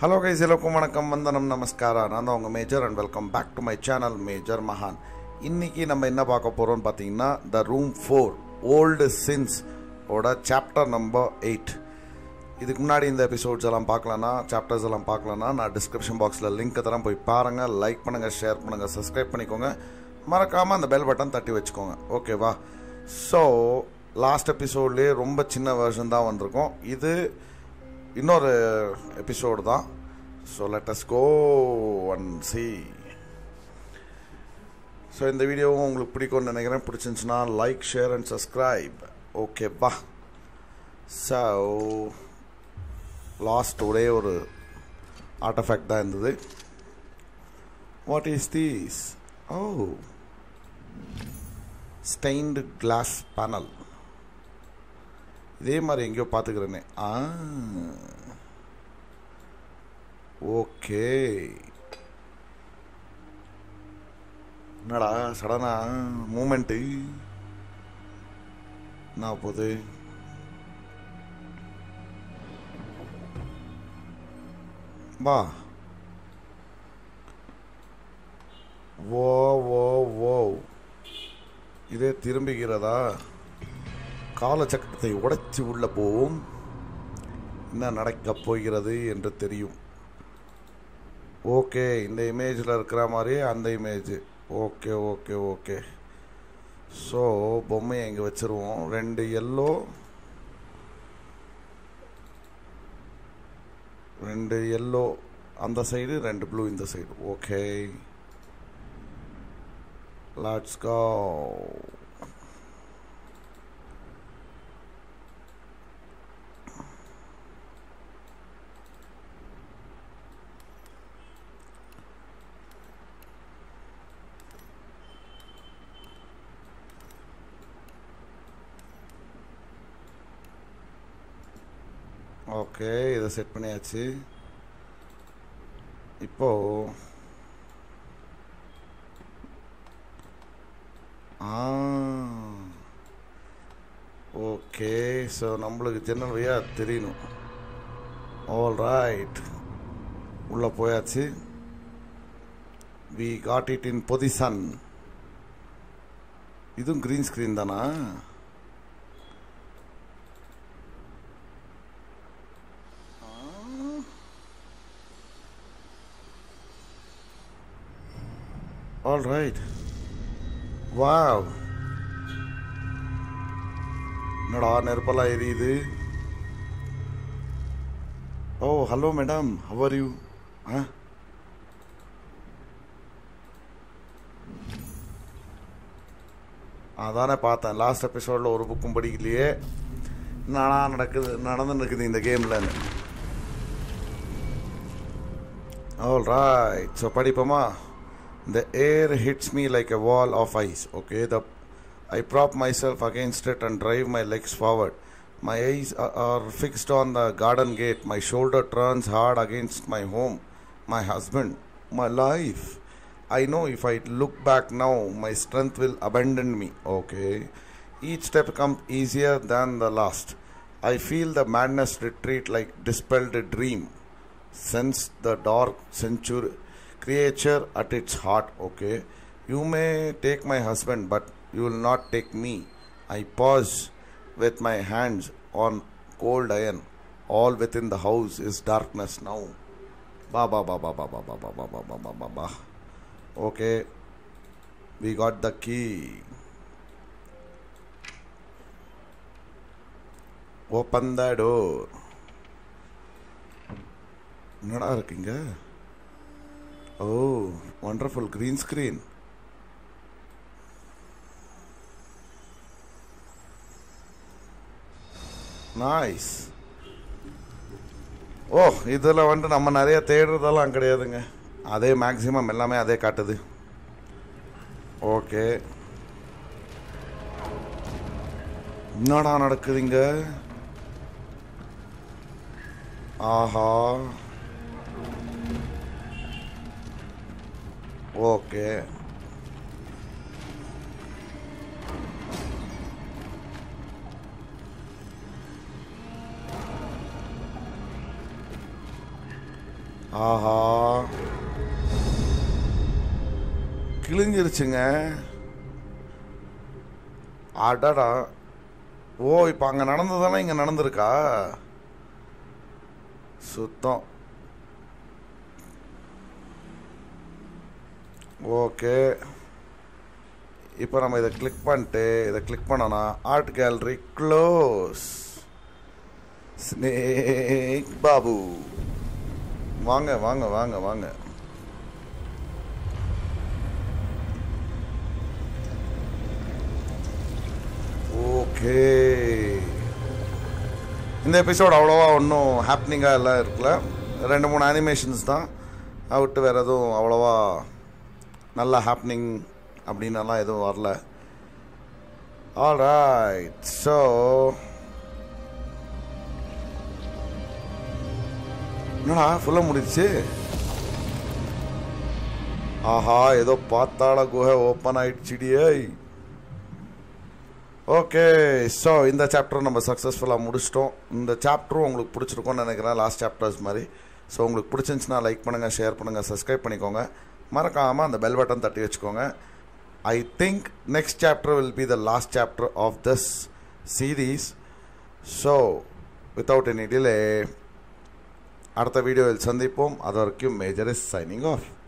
Hello guys எல்லோருக்கும் வணக்கம் வந்தனம் நமஸ்காரா நான் தான் உங்கள் major and welcome back to my channel major மகான் இன்னைக்கு நம்ம என்ன பார்க்க போகிறோம்னு பார்த்தீங்கன்னா the room for old sins ஓட சாப்டர் நம்பர் எயிட் இதுக்கு முன்னாடி இந்த எபிசோட்ஸ் எல்லாம் பார்க்கலன்னா சாப்டர்ஸ் எல்லாம் பார்க்கலன்னா நான் டிஸ்கிரிப்ஷன் பாக்ஸில் லிங்க் தரேன் போய் பாருங்கள் லைக் பண்ணுங்கள் ஷேர் பண்ணுங்கள் சப்ஸ்கிரைப் பண்ணிக்கோங்க மறக்காமல் அந்த பெல் பட்டன் தட்டி வச்சுக்கோங்க ஓகேவா ஸோ லாஸ்ட் எபிசோட்லேயே ரொம்ப சின்ன வெர்ஷன் தான் வந்திருக்கும் இது இன்னொரு எபிசோடு தான் ஸோ லெட் அஸ் கோ ஒன் சி ஸோ இந்த வீடியோவும் உங்களுக்கு பிடிக்கும்னு நினைக்கிறேன் பிடிச்சிருந்துச்சுன்னா like share and subscribe okay பா ஸோ லாஸ்ட் ஒரே ஒரு ஆர்டஃபேக்ட் தான் இருந்தது what is these oh stained glass panel இதே மாதிரி எங்கேயோ பார்த்துக்கிறேனே ஆ ஓகே என்னடா சடனா மூமெண்ட்டு என்ன போகுது வா ஓ ஓ ஓ இதே திரும்புகிறதா காலச்சக்கரத்தை உடைச்சு உள்ள போவோம் என்ன நடக்கப் போகிறது என்று தெரியும் ஓகே இந்த இமேஜில் இருக்கிற மாதிரியே அந்த image okay okay okay so பொம்மையை இங்கே வச்சுருவோம் ரெண்டு எல்லோ ரெண்டு எல்லோ அந்த சைடு ரெண்டு ப்ளூ இந்த side okay let's go okay இதை செட் பண்ணியாச்சு இப்போ ஆ ஓகே ஸோ நம்மளுக்கு ஜன்னல் வழியா தெரியணும் ஆல் ரைட் உள்ளே போயாச்சு we got it in position இதுவும் க்ரீன் ஸ்க்ரீன் தானா ஆல் ரைட் வாவ் என்னடா நெருப்பெல்லாம் எரியுது oh hello madam how are you ஆ அதானே பார்த்தேன் லாஸ்ட் எபிசோடில் ஒரு புக்கும் படிக்கலையே என்னடா நடக்குது நடந்துன்னு இருக்குது இந்த கேமில் ஆல் ரைட் ஸோ படிப்போமா The air hits me like a wall of ice. Okay, the I prop myself against it and drive my legs forward. My eyes are, are fixed on the garden gate. My shoulder turns hard against my home, my husband, my life. I know if I look back now, my strength will abandon me. Okay, each step comes easier than the last. I feel the madness retreat like dispelled dream. Sense the dark century creature at its heart okay you may take my husband but you will not take me i pause with my hands on cold iron all within the house is darkness now ba ba ba ba ba ba ba ba ba ba ba ba ba ba okay we got the key open the door என்னடா இருக்குங்க oh wonderful green screen nice oh இதில் வந்து நம்ம நிறைய தேடுறதெல்லாம் கிடையாதுங்க அதே maximum எல்லாமே அதே காட்டுது ஓகே என்னடா நடக்குதுங்க ஆஹா ஓகே ஆஹா கிழிஞ்சிருச்சுங்க அடடா ஓ இப்போ அங்கே நடந்ததானே இங்கே நடந்திருக்கா சுத்தம் ஓகே இப்போ நம்ம இதை கிளிக் பண்ணிட்டு இதை கிளிக் பண்ணோன்னா art gallery close snake Babu வாங்க வாங்க வாங்க வாங்க ஓகே இந்த எபிசோட் அவ்வளோவா ஒன்றும் ஹாப்னிங்காக எல்லாம் இருக்குல்ல ரெண்டு மூணு அனிமேஷன்ஸ் தான் விட்டு வேறு எதுவும் அவ்வளோவா நல்ல ஹாப்னிங் அப்படின்னலாம் எதுவும் வரல ஆல்ரைட் ஸோ என்னடா ஃபுல்லாக முடிச்சு ஆஹா ஏதோ பாத்தாள குகை ஓப்பன் ஆயிடுச்சுடியே ஓகே ஸோ இந்த சாப்டர் நம்ம சக்ஸஸ்ஃபுல்லாக முடிச்சிட்டோம் இந்த சாப்டரும் உங்களுக்கு பிடிச்சிருக்கும்னு நினைக்கிறேன் லாஸ்ட் சாப்டர்ஸ் மாதிரி ஸோ உங்களுக்கு பிடிச்சிருந்துச்சுன்னா லைக் பண்ணுங்கள் ஷேர் பண்ணுங்கள் சப்ஸ்கிரைப் பண்ணிக்கோங்க மறக்காமல் அந்த பெல் பட்டன் தட்டி வச்சுக்கோங்க I think next chapter will be the last chapter of this series so without any delay அடுத்த வீடியோவில் சந்திப்போம் அது வரைக்கும் மேஜர் இஸ் சைனிங் ஆஃப்